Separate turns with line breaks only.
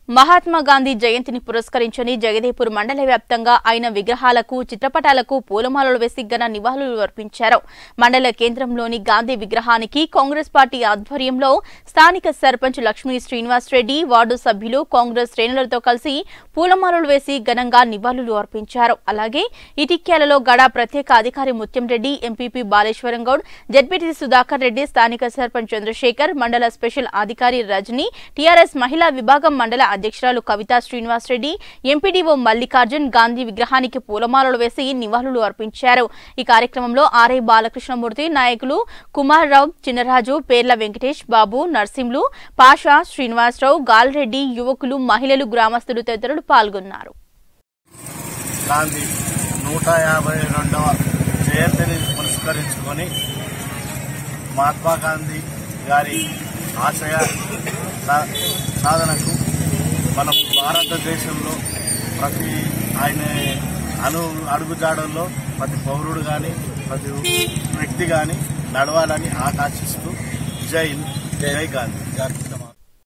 మహాత్మా గాంధీ జయంతిని పురస్కరించుని జగదేపూర్ మండల వ్యాప్తంగా ఆయన విగ్రహాలకు చిత్రపటాలకు పూలమాలలు వేసి ఘన నివాళులు అర్పించారు మండల కేంద్రంలోని గాంధీ విగ్రహానికి కాంగ్రెస్ పార్టీ ఆధ్వర్యంలో స్థానిక సర్పంచ్ లక్ష్మీ శ్రీనివాస్ రెడ్డి వార్డు సభ్యులు కాంగ్రెస్ శ్రేణులతో కలిసి పూలమాలలు వేసి ఘనంగా నివాళులు అర్పించారు అలాగే ఇటిక్యాలలో గడా ప్రత్యేక అధికారి ముత్యం రెడ్డి ఎంపీపీ బాలేశ్వరం గౌడ్ జడ్పీటీసీ సుధాకర్ రెడ్డి స్థానిక సర్పంచ్ చంద్రశేఖర్ మండల స్పెషల్ అధికారి రజని టీఆర్ఎస్ మహిళా విభాగం మండల అధ్యక్షురాలు కవితా శ్రీనివాస్ రెడ్డి ఎంపీడీఓ మల్లికార్జున్ గాంధీ విగ్రహానికి పూలమాలలు వేసి నివాళులు అర్పించారు ఈ కార్యక్రమంలో ఆర్ఐ బాలకృష్ణమూర్తి నాయకులు కుమార్ రావు చిన్నరాజు పేర్ల వెంకటేష్ బాబు నర్సింలు పాషా శ్రీనివాసరావు గాల్రెడ్డి యువకులు మహిళలు గ్రామస్తులు తదితరులు పాల్గొన్నారు
గాంధీ నూట యాభై రెండవ జయంతిని పురస్కరించుకొని మహాత్మా గాంధీ గారి ఆశయ సా- సాధనకు మన భారతదేశంలో ప్రతి ఆయన అను అడుగుజాడల్లో ప్రతి పౌరుడు కానీ ప్రతి వ్యక్తి కానీ నడవాలని ఆకాంక్షిస్తూ జై హింద్ జై గాంధీ